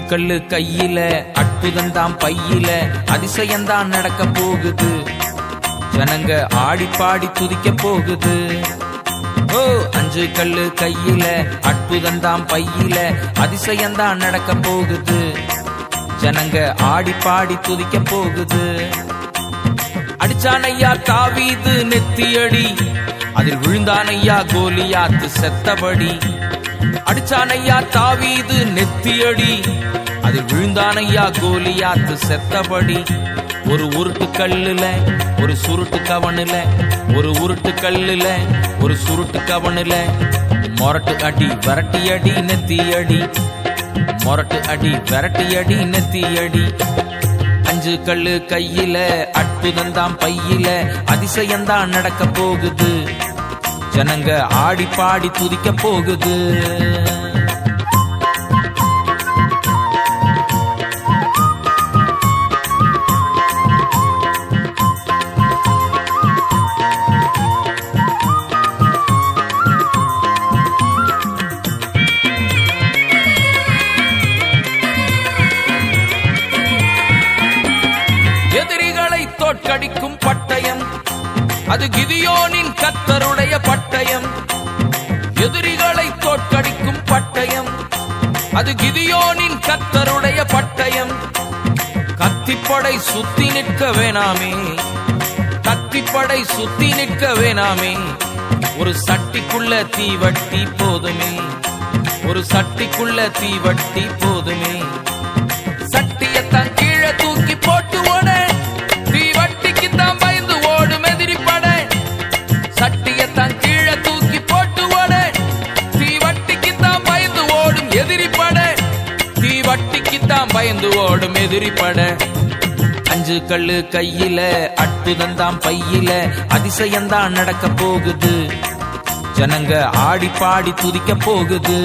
கல்லு கையில அற்புதந்தாம் பையில அதிசயம்தான் நடக்க போகுது ஜனங்க ஆடி பாடி துதிக்க போகுது ஓ அஞ்சு கல்லு கையில அற்புதந்தாம் பையில அதிசயம்தான் நடக்க போகுது ஜனங்க ஆடி பாடி துதிக்க போகுது அடிச்சானையா தாவீது நெத்தியடி அதில் விழுந்தானையா கோலியாத்து செத்தபடி அடிச்சானையா தாவீது நெத்தியடி அதில் விழுந்தானையா கோலியாத்து செத்தபடி ஒரு உருட்டு கல்லுல ஒரு சுருட்டு கவனுல ஒரு உருட்டு கல்லுல ஒரு சுருட்டு கவனுல மொரட்டு அடி வரட்டி அடி நெத்தி அடி மொரட்டு அடி விரட்டி அடி நெத்தி அடி அஞ்சு கல்லு கையில அற்புதந்தாம் பையில அதிசயம்தான் நடக்க போகுது ஜனங்க ஆடி பாடி துதிக்க போகுது எதிரிகளை தோற்கடிக்கும் பட்டயம் அது கிதியோனின் கத்தருடைய பட்டயம் எதிரிகளை தோற்கடிக்கும் பட்டயம் அது கிதியோனின் கத்தருடைய பட்டயம் கத்திப்படை சுத்தி நிற்க வேணாமே கத்திப்படை சுத்தி நிற்க வேணாமே ஒரு சட்டிக்குள்ள தீவட்டி போதுமே ஒரு சட்டிக்குள்ள தீவட்டி போதுமே சட்டியத்தான் கீழே தூக்கி போட்டு ஓட தீவட்டிக்கு தான் பயந்து ஓடும் எதிரி பட சட்டியத்தான் கீழே தூக்கி போட்டு ஓட தீவட்டிக்கு தான் பயந்து ஓடும் எதிரி பட தீவட்டிக்கு தான் பயந்து ஓடும் எதிரி பட அஞ்சு கல்லு கையில அற்புதந்தாம் பையில அதிசயம்தான் நடக்க போகுது ஜனங்க ஆடி பாடி துதிக்க போகுது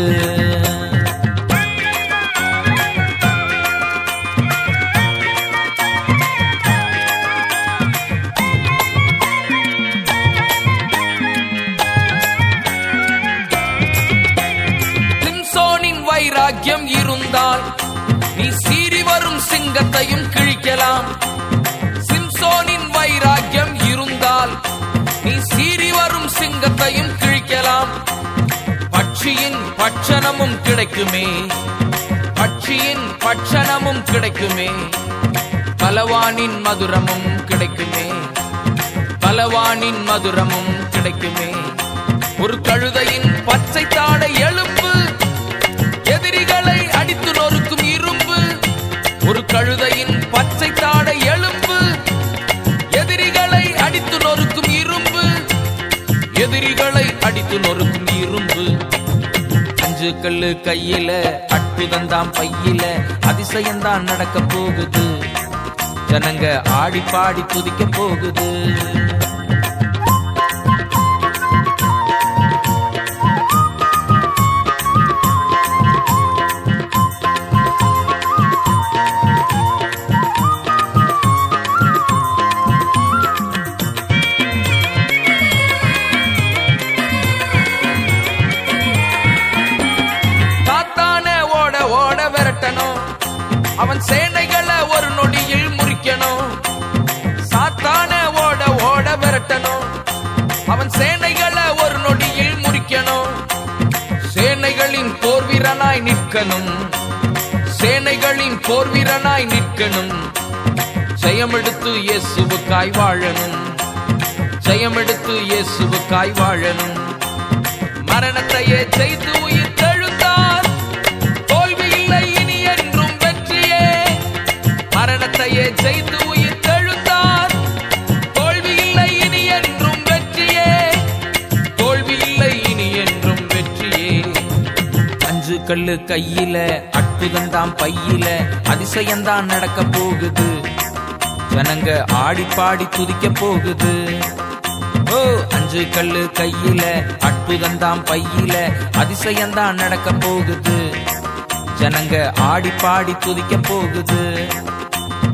சிம்சோனின் வைராக்கியம் இருந்தால் நீ சீறி வரும் சிங்கத்தையும் கிழிக்கலாம் சிம்சோனின் வைராக்கியம் இருந்தால் நீ சீறி வரும் சிங்கத்தையும் கிழிக்கலாம் பட்சியின் பட்சணமும் கிடைக்குமே பட்சியின் பட்சணமும் கிடைக்குமே பலவானின் மதுரமும் கிடைக்குமே பலவானின் மதுரமும் கிடைக்குமே ஒரு கழுதையின் பச்சை தாடை எழுப்பு எதிரிகளை அடித்து நொறுக்கும் இரும்பு ஒரு கழுதையின் பச்சை தாடை எழுப்பு எதிரிகளை அடித்து நொறுக்கும் இரும்பு எதிரிகளை அடித்து நொறுக்கும் இரும்பு அஞ்சு கல்லு கையில அற்புதந்தாம் பையில அதிசயம்தான் நடக்க போகுது ஜனங்க ஆடி பாடி துதிக்க போகுது தாத்தான ஓட ஓட விரட்டணும் அவன் சேனைகளை ஒரு நொடியில் முறிக்கணும் சாத்தான ஓட ஓட விரட்டணும் அவன் சேனைகளை ஒரு நொடியில் முறிக்கணும் சேனைகளின் போர் வீரனாய் நிற்கணும் சேனைகளின் போர் வீரனாய் நிற்கணும் ஜெயமெடுத்து இயேசுவுக்காய் வாழணும் ஜெயமெடுத்து இயேசுவுக்காய் வாழணும் மரணத்தையே செய்து உயிர் தெழுந்தார் தோல்வி இல்லை இனி என்றும் வெற்றியே மரணத்தையே செய்து உயிர் தெழுந்தார் தோல்வி இல்லை இனி என்றும் வெற்றியே தோல்வி இல்லை இனி என்றும் வெற்றியே அஞ்சு கல்லு கையில அற்புதந்தாம் பையில அதிசயம்தான் நடக்க போகுது ஜனங்க ஆடி பாடி துதிக்க போகுது ஓ அஞ்சு கல்லு கையில அற்புதந்தாம் பையில அதிசயம்தான் நடக்க போகுது ஜனங்க ஆடி பாடி துதிக்க போகுது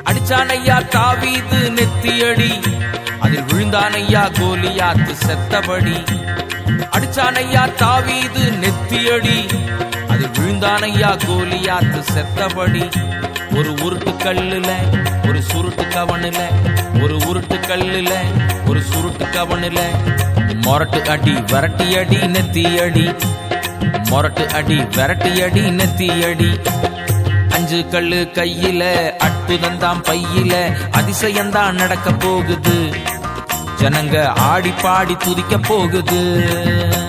அடிச்சானையா தாவீது நெத்தியடி அதில் விழுந்தானையா கோலியாத்து செத்தபடி அடிச்சானையா தாவீது நெத்தியடி அதில் விழுந்தானையா கோலியாத்து செத்தபடி ஒரு உருட்டு கல்லுல ஒரு சுருட்டு கவனுல ஒரு உருட்டு கல்லுல ஒரு சுருட்டு கவனுல மொரட்டு அடி விரட்டி அடி நெத்தி அடி மொரட்டு அடி விரட்டி அடி நெத்தி அடி அஞ்சு கல்லு கையில அற்புதந்தாம் பையில அதிசயம்தான் நடக்க போகுது ஜனங்க ஆடி பாடி துதிக்க போகுது